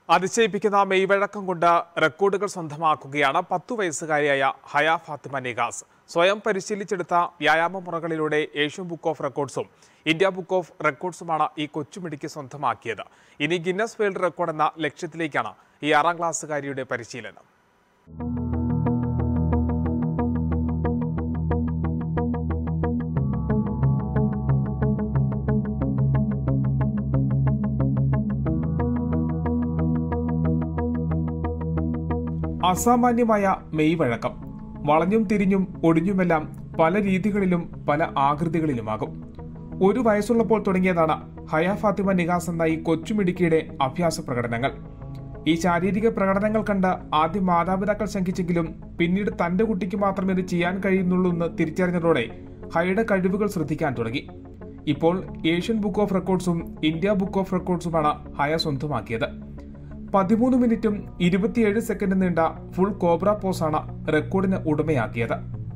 അതിശയിപ്പിക്കുന്ന മെയ്വഴക്കം കൊണ്ട് റെക്കോർഡുകൾ സ്വന്തമാക്കുകയാണ് പത്തു വയസ്സുകാരിയായ ഹയ ഫാത്തിമ നിഗാസ് സ്വയം പരിശീലിച്ചെടുത്ത വ്യായാമ മുറകളിലൂടെ ഏഷ്യൻ ബുക്ക് ഓഫ് റെക്കോർഡ്സും ഇന്ത്യ ബുക്ക് ഓഫ് റെക്കോർഡ്സുമാണ് ഈ കൊച്ചുമിടിക്ക് സ്വന്തമാക്കിയത് ഇനി ഗിന്നസ് വേൾഡ് റെക്കോർഡ് എന്ന ലക്ഷ്യത്തിലേക്കാണ് ഈ ആറാം ക്ലാസ്സുകാരിയുടെ പരിശീലനം അസാമാന്യമായ മെയ്വഴക്കം വളഞ്ഞും തിരിഞ്ഞും ഒടിഞ്ഞുമെല്ലാം പല രീതികളിലും പല ആകൃതികളിലുമാകും ഒരു വയസ്സുള്ളപ്പോൾ തുടങ്ങിയതാണ് ഹയ ഫാത്തിമ നിഗാസ് എന്ന ഈ കൊച്ചുമിടുക്കിയുടെ അഭ്യാസ പ്രകടനങ്ങൾ ഈ ശാരീരിക പ്രകടനങ്ങൾ കണ്ട് ആദ്യം മാതാപിതാക്കൾ ശങ്കിച്ചെങ്കിലും പിന്നീട് തന്റെ കുട്ടിക്ക് മാത്രമേ ഇത് ചെയ്യാൻ കഴിയുന്നുള്ളൂ എന്ന് തിരിച്ചറിഞ്ഞതോടെ ഹയയുടെ കഴിവുകൾ ശ്രദ്ധിക്കാൻ തുടങ്ങി ഇപ്പോൾ ഏഷ്യൻ ബുക്ക് ഓഫ് റെക്കോർഡ്സും ഇന്ത്യ ബുക്ക് ഓഫ് റെക്കോർഡ്സുമാണ് ഹയ സ്വന്തമാക്കിയത് പതിമൂന്ന് മിനിറ്റും ഇരുപത്തിയേഴ് സെക്കൻഡ് നീണ്ട ഫുൾ കോബ്ര പോസാണ് റെക്കോർഡിന് ഉടമയാക്കിയത്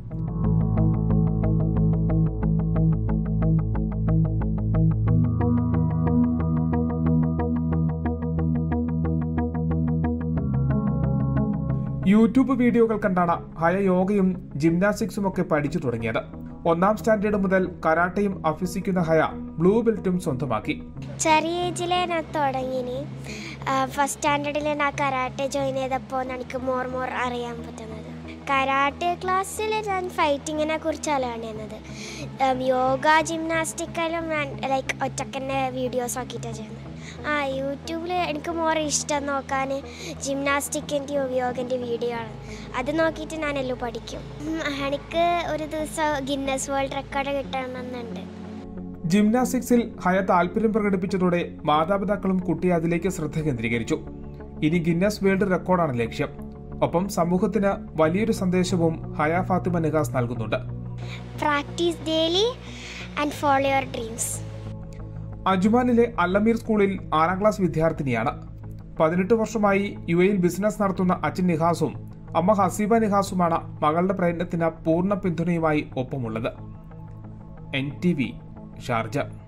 യൂട്യൂബ് വീഡിയോകൾ കണ്ടാണ് ഹയ യോഗയും ജിംനാസ്റ്റിക്സും ഒക്കെ പഠിച്ചു തുടങ്ങിയത് ഒന്നാം സ്റ്റാൻഡേർഡ് മുതൽ കരാട്ടയും അഭ്യസിക്കുന്ന ഹയ ബ്ലൂ ബെൽറ്റും സ്വന്തമാക്കി ചെറിയ ഏജിലെ ഞാൻ തുടങ്ങിനി ഫസ്റ്റ് സ്റ്റാൻഡേർഡിൽ ഞാൻ കരാട്ടെ ജോയിൻ ചെയ്തപ്പോൾ എനിക്ക് മോർ മോർ അറിയാൻ പറ്റുന്നത് കരാട്ടെ ക്ലാസ്സിൽ ഞാൻ ഫൈറ്റിങ്ങിനെ കുറിച്ചാണ് അറിയുന്നത് യോഗ ജിംനാസ്റ്റിക്കെല്ലാം ഞാൻ ലൈക്ക് ഒറ്റക്കന്നെ വീഡിയോസ് ആക്കിയിട്ടാണ് ചെയ്യുന്നത് ആ യൂട്യൂബിൽ എനിക്ക് മോർ ഇഷ്ടം നോക്കാൻ ജിംനാസ്റ്റിക്കിൻ്റെ യോഗൻ്റെ വീഡിയോ ആണ് അത് നോക്കിയിട്ട് ഞാനെല്ലാം പഠിക്കും ഉം, എനിക്ക് ഒരു ദിവസം ഗിന്നസ് വേൾഡ് റെക്കോർഡ് കിട്ടണമെന്നുണ്ട് ജിംനാസ്റ്റിക്സിൽ ഹയ താല്പര്യം പ്രകടിപ്പിച്ചതോടെ മാതാപിതാക്കളും കുട്ടി അതിലേക്ക് ശ്രദ്ധ കേന്ദ്രീകരിച്ചു ഇനി ഗിന്നസ് വേൾഡ് റെക്കോർഡാണ് ലക്ഷ്യം ഒപ്പം സമൂഹത്തിന് വലിയൊരു സന്ദേശവും ഹയ ഫാത്തിമ നിഗാസ് നൽകുന്നുണ്ട് practice daily and follow your dreams അജ്മാനിലെ അല്ലമീർ സ്കൂളിൽ ആറാം ക്ലാസ് വിദ്യാർത്ഥിനിയാണ് പതിനെട്ട് വർഷമായി യു എയിൽ ബിസിനസ് നടത്തുന്ന അച്ഛൻ നിഹാസും അമ്മ ഹസീബ നിഹാസുമാണ് മകളുടെ പ്രയത്നത്തിന് പൂർണ്ണ പിന്തുണയുമായി ഒപ്പമുള്ളത് എൻ ടി വി ഷാർജ